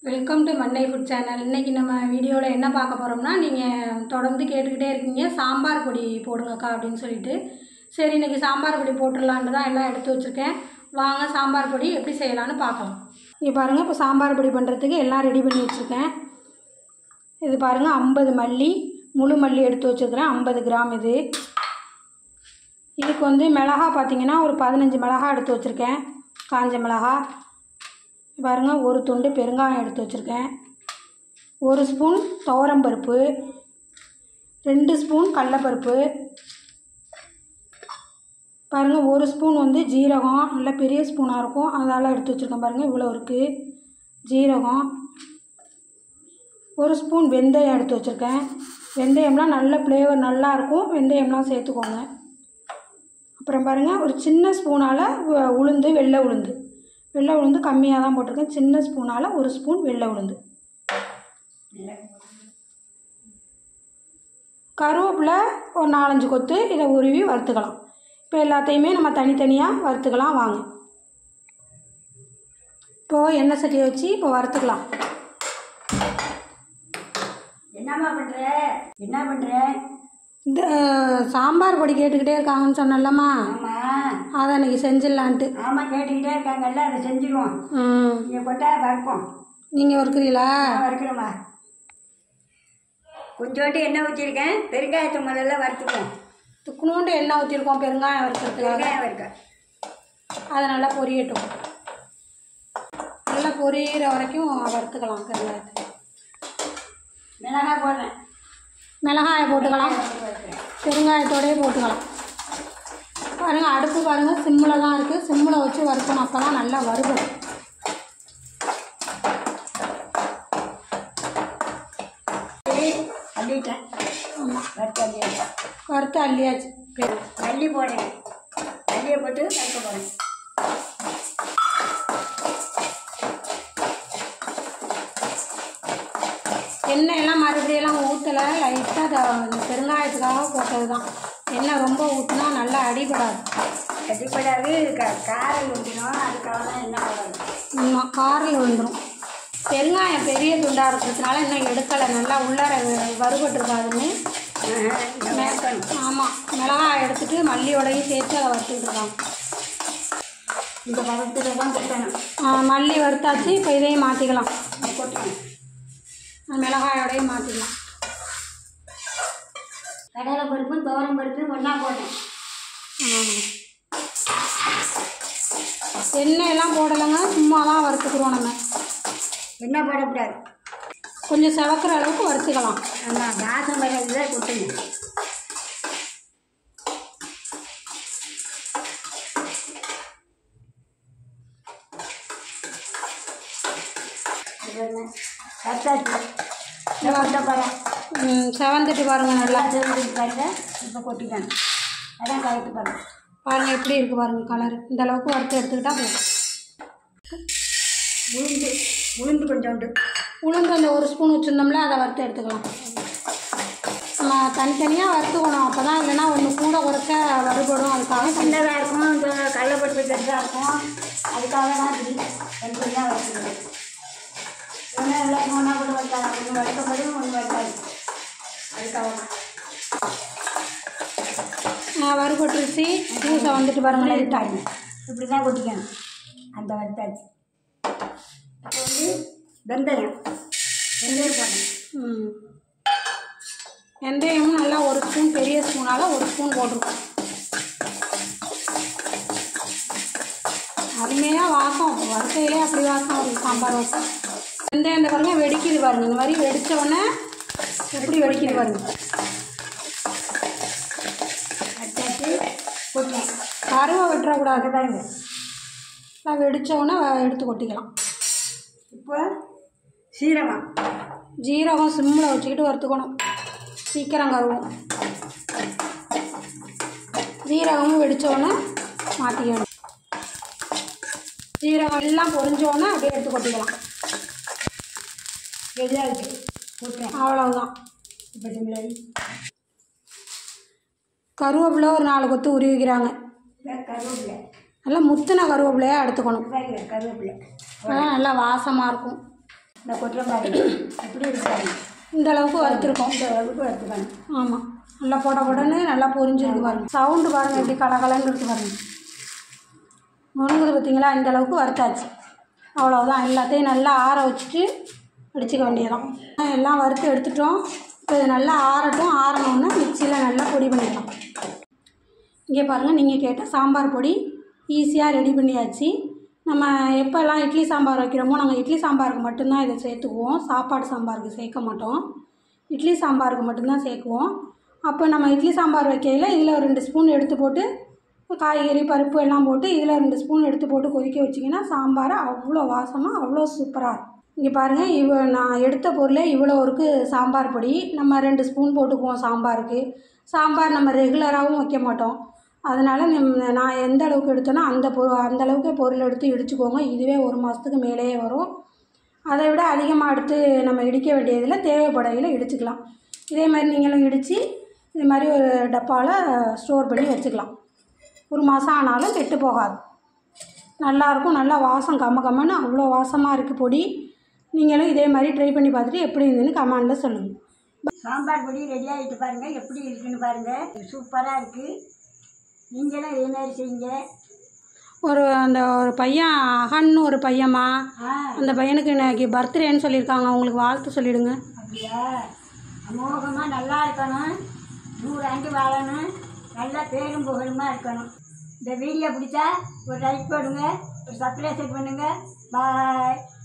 Welcome to மண்டை food channel இன்றைக்கி நம்ம வீடியோவில் என்ன பார்க்க போகிறோம்னா நீங்கள் தொடர்ந்து கேட்டுக்கிட்டே இருக்கீங்க சாம்பார் பொடி போடுங்கக்கா அப்படின்னு சொல்லிட்டு சரி இன்றைக்கி சாம்பார் பொடி போட்டுடலான்ட்டு தான் எல்லாம் எடுத்து வச்சுருக்கேன் வாங்க சாம்பார் பொடி எப்படி செய்யலான்னு பார்க்கலாம் இங்கே பாருங்கள் இப்போ சாம்பார் பொடி பண்ணுறதுக்கு எல்லாம் ரெடி பண்ணி வச்சுருக்கேன் இது பாருங்கள் ஐம்பது மல்லி முழு மல்லி எடுத்து வச்சுருக்கிறேன் ஐம்பது கிராம் இது இதுக்கு வந்து மிளகா பார்த்தீங்கன்னா ஒரு பதினஞ்சு மிளகா எடுத்து வச்சுருக்கேன் காஞ்ச மிளகா பாருங்க ஒரு துண்டு பெருங்காயம் எடுத்து வச்சுருக்கேன் ஒரு ஸ்பூன் துவரம்பருப்பு ரெண்டு ஸ்பூன் கடலப்பருப்பு பாருங்கள் ஒரு ஸ்பூன் வந்து ஜீரகம் நல்ல பெரிய ஸ்பூனாக இருக்கும் அதெல்லாம் எடுத்து வச்சுருக்கேன் பாருங்கள் இவ்வளோ இருக்குது ஜீரகம் ஒரு ஸ்பூன் வெந்தயம் எடுத்து வச்சுருக்கேன் வெந்தயம்லாம் நல்ல ஃப்ளேவர் நல்லாயிருக்கும் வெந்தயம்லாம் சேர்த்துக்கோங்க அப்புறம் பாருங்கள் ஒரு சின்ன ஸ்பூனால் உளுந்து வெள்ளை உளுந்து வெள்ளை உளுந்து கம்மியாக தான் போட்டிருக்கேன் சின்ன ஸ்பூனால் ஒரு ஸ்பூன் வெள்ளை உளுந்து கருவேப்பிலை ஒரு நாலஞ்சு கொத்து இதை உருவி வறுத்துக்கலாம் இப்போ எல்லாத்தையுமே நம்ம தனித்தனியாக வறுத்துக்கலாம் வாங்க இப்போது எண்ணெய் சட்டியை வச்சு இப்போ வறுத்துக்கலாம் என்னம்மா பண்ற என்ன பண்ற இந்த அஹ், சாம்பார் பொடி கேட்டுக்கிட்டே இருக்காங்கன்னு சொன்னல்லம்மா ஆமா அதை அன்றைக்கி செஞ்சிடலான்ட்டு ஆமா கேட்டுக்கிட்டே இருக்காங்கல்ல அதை செஞ்சிருவோம் ம் நீங்க கொட்டா வறுப்போம் நீங்கள் வறுக்கிறீங்களா நான் வறுக்கிறோமா கொஞ்சோண்டு எண்ணெய் ஊற்றிருக்கேன் பெருங்காயத்தை முதல்ல வறுத்துக்குவோம் துக்குனோண்டு எண்ணெய் ஊற்றிருக்கோம் பெருங்காயம் வறுக்கிறதுக்காக பெருங்காயம் வறுக்க அதை நல்லா பொரியட்டும் நல்லா பொரியிற வரைக்கும் வறுத்துக்கலாம் பெருங்காயத்தை மிளகாய் போடுறேன் மிளகாயை போட்டுக்கலாம் வறுக்கிறேன். பெருங்காயத்தோடயே போட்டுக்கலாம் பாருங்கள் அடுப்பு பாருங்கள் சிம்மில் தான் இருக்குது சிம்மில் வச்சு வறுக்கணும் அப்போ தான் நல்லா வறுபடும் சரி, அள்ளிட்டேன் ஆமாம் வறுத்து அள்ளிட்டேன் வறுத்து அள்ளியாச்சு பெரு மல்லி போடுறேன் மல்லியை போட்டு வறுக்க போகிறேன் எண்ணெயெல்லாம் மறுபடியெல்லாம் ஊற்றலை லைட்டாக இந்த பெருங்காயத்துக்காக போட்டது தான் எண்ணெய் ரொம்ப ஊற்றினா நல்லா அடிபடாது கட்டிப்படாது க காரம் ஊற்றினோம் அதுக்காக தான் என்ன போடுறது ஆமாம் காரில் விழுந்துடும் பெருங்காயம் பெரிய துண்டாக இருக்கிறதுனால இன்னும் எடுக்கலை நல்லா உள்ளார வ- வறுபட்டுருக்காதுன்னு வறுக்கணும் ஆமாம் மிளகாய் எடுத்துட்டு மல்லியோடையும் சேர்த்து அதை வறுத்துக்கிட்டு இருக்காங்க இந்த பதத்தில் தான் கொட்டணும் ஆ, மல்லி வறுத்தாச்சு இப்போ இதையும் மாற்றிக்கலாம் கொட்டணும் மிளகாயோடையும் மாற்றிக்கலாம் கடலை பருப்பும் துவரம் பருப்பும் ஒன்றா போட்டேன் எண்ணெயெல்லாம் போடலைங்க சும்மா தான் வறுத்துக்குறோம் நம்ம என்ன போடக்கூடாது கொஞ்சம் செவக்கிற அளவுக்கு வறுத்துக்கலாம் ஆமாம் வாசம் வர்றதுல கொட்டுங்க கத்தாச்சு கொட்ட போகிறேன் ம், செவந்துட்டு பாருங்கள் நல்லா எல்லாம் பாருங்க இப்போ கொட்டிக்கணும் அதான் கரெக்டு பாருங்க பாருங்கள் எப்படி இருக்குது பாருங்கள் கலர் இந்த அளவுக்கு வறுத்து எடுத்துக்கிட்டா போதும் உளுந்து உளுந்து கொஞ்சோண்டு உளுந்து அந்த ஒரு ஸ்பூன் வச்சுருந்தோம்ல அதை வறுத்து எடுத்துக்கலாம் நம்ம தனித்தனியாக வறுத்துக்கணும் அப்போ தான் இல்லைன்னா ஒன்று கூட குறைச்ச வறுபடும் அதுக்காக தனி சின்னதாக இருக்கும் இந்த கடலைப்பருப்பு பெருசாக இருக்கும் அதுக்காக தான் இப்படி தனித்தனியாக வச்சுக்கிறது ஒன்று எல்லாத்தையும் ஒன்றா கூட வைக்காது ஒன்று வறுக்கப்படும் ஒன்று வைக்காது அதுக்காக தான் ஆ, வறுபட்டுருச்சு பூசை வந்துட்டு பாருங்கள் லைட்டாக பாருங்க இப்படி தான் கொட்டிக்கணும் அந்த வறுத்தாச்சு இப்போ வந்து வெந்தயம் வெந்தயம் போடணும் ம் வெந்தயமும் நல்லா ஒரு ஸ்பூன் பெரிய ஸ்பூனால் ஒரு ஸ்பூன் போட்டிருக்கோம் அருமையாக வாசம் வறுக்கையிலே அப்படி வாசம் வருது சாம்பார் வாசம் வெந்தயம் இந்த பாருங்க வெடிக்குது பாருங்க இந்த மாதிரி வெடிச்ச உடனே எப்படி வெடிக்குது பாருங்க வறுத்தாச்சு கொட்டணும் கருவை விட்டுறக்கூடாது அது பாருங்க நல்லா வெடிச்ச உடனே வ- எடுத்து கொட்டிக்கலாம் இப்போ சீரகம் ஜீரகம் சிம்மில் வச்சுக்கிட்டு வறுத்துக்கணும் சீக்கிரம் கருவும் ஜீரகமும் வெடிச்ச உடனே மாற்றிக்கணும் ஜீரகம் எல்லாம் பொரிஞ்ச உடனே அப்படியே எடுத்து கொட்டிக்கலாம் ரெடியாக இருக்குது கொட்டுறேன் அவ்வளவுதான் இப்போ சிம்லரி கருவேப்பிலை ஒரு நாலு கொத்து உருவிக்கிறாங்க கருவேப்பிலை நல்லா முத்தின கருவேப்பிலையாக எடுத்துக்கணும் பாருங்க கருவேப்பிலை அதான் நல்லா வாசமாக இருக்கும் இந்த கொட்டுற பாருங்க எப்படி இருக்காங்க இந்த அளவுக்கு வறுத்துருக்கோம் இந்த அளவுக்கு வறுத்துக்கணும் ஆமாம் நல்லா போட போடன்னு நல்லா பொரிஞ்சிருக்கு பாருங்க சவுண்டு பாருங்க எப்படி கலகலன்னு இருக்கு பாருங்க நொறுங்குது பார்த்தீங்களா இந்த அளவுக்கு வறுத்தாச்சு அவ்வளோதான் எல்லாத்தையும் நல்லா ஆற வச்சுட்டு அடிச்சுக்க வேண்டியதான் எல்லாம் வறுத்து எடுத்துட்டோம் இப்போ இது நல்லா ஆறட்டும் ஆறணுன்னு மிக்சியில் நல்லா பொடி பண்ணிக்கலாம் இங்கே பாருங்கள் நீங்கள் கேட்ட சாம்பார் பொடி ஈஸியாக ரெடி பண்ணியாச்சு நம்ம எப்போல்லாம் இட்லி சாம்பார் வைக்கிறோமோ நாங்கள் இட்லி சாம்பாருக்கு மட்டும்தான் இதை சேர்த்துக்குவோம் சாப்பாடு சாம்பாருக்கு சேர்க்க மாட்டோம் இட்லி சாம்பாருக்கு மட்டும்தான் சேர்க்குவோம் அப்போ நம்ம இட்லி சாம்பார் வைக்கையில் இதில் ஒரு ரெண்டு ஸ்பூன் எடுத்து போட்டு காய்கறி பருப்பு எல்லாம் போட்டு இதில் ரெண்டு ஸ்பூன் எடுத்து போட்டு கொதிக்க வச்சிங்கன்னா சாம்பார் அவ்வளோ வாசமாக அவ்வளோ சூப்பராக இருக்கும் இங்கே பாருங்கள் இவ நான் எடுத்த பொருளே இவ்வளோ இருக்குது சாம்பார் பொடி நம்ம ரெண்டு ஸ்பூன் போட்டுக்குவோம் சாம்பாருக்கு சாம்பார் நம்ம ரெகுலராகவும் வைக்க மாட்டோம் அதனால் நிம்- நான் எந்த அளவுக்கு எடுத்தேனோ அந்த பொ அந்த அளவுக்கு பொருள் எடுத்து இடிச்சுக்கோங்க இதுவே ஒரு மாதத்துக்கு மேலேயே வரும் அதை விட அதிகமாக எடுத்து நம்ம இடிக்க வேண்டியதில் தேவைப்படையில் இடிச்சுக்கலாம் இதே மாதிரி நீங்களும் இடித்து இது மாதிரி ஒரு டப்பாவில் ஸ்டோர் பண்ணி வச்சுக்கலாம் ஒரு மாதம் ஆனாலும் கெட்டு போகாது நல்லாயிருக்கும் நல்லா வாசம் கம்ம கம்மன்னு அவ்வளோ வாசமாக இருக்குது பொடி நீங்களும் இதே மாதிரி ட்ரை பண்ணி பார்த்துட்டு எப்படி இருந்துன்னு கமெண்டில் சொல்லுங்கள் சாம்பார் பொடி ரெடி ஆகிட்டு பாருங்கள் எப்படி இருக்குன்னு பாருங்கள் சூப்பராக இருக்குது நீங்களும் இதே மாதிரி செய்யுங்க ஒரு அந்த ஒரு பையன் அகன்னு ஒரு பையன்மா ஆ அந்த பையனுக்கு இன்னைக்கு பர்த்டேன்னு சொல்லியிருக்காங்க அவங்களுக்கு வாழ்த்து சொல்லிவிடுங்க அப்படியா அமோகமாக நல்லா இருக்கணும் நூறு ஆண்டு வாழணும் நல்லா பேரும் புகழுமா இருக்கணும் இந்த வீடியோ பிடிச்சா ஒரு லைக் போடுங்க ஒரு சப்ஸ்கிரைப் பண்ணுங்கள் பாய்